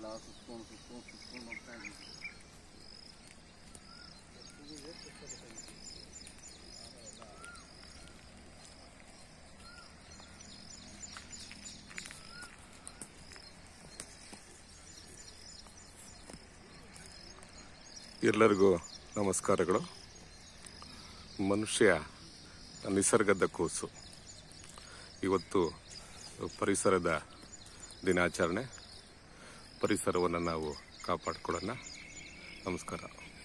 ಸುತ್ಕೊಂಡು ಸುತ್ಕೊಂಡು ಸುತ್ಕೊಂಡು ಹೋಗ್ತಾ ಇದ್ದೀವಿ ಎಲ್ಲರಿಗೂ ನಮಸ್ಕಾರಗಳು ಮನುಷ್ಯ ನಿಸರ್ಗದ ಕೂಸು ಇವತ್ತು ಪರಿಸರದ ದಿನಾಚರಣೆ ಪರಿಸರವನ್ನು ನಾವು ಕಾಪಾಡ್ಕೊಳ್ಳೋಣ ನಮಸ್ಕಾರ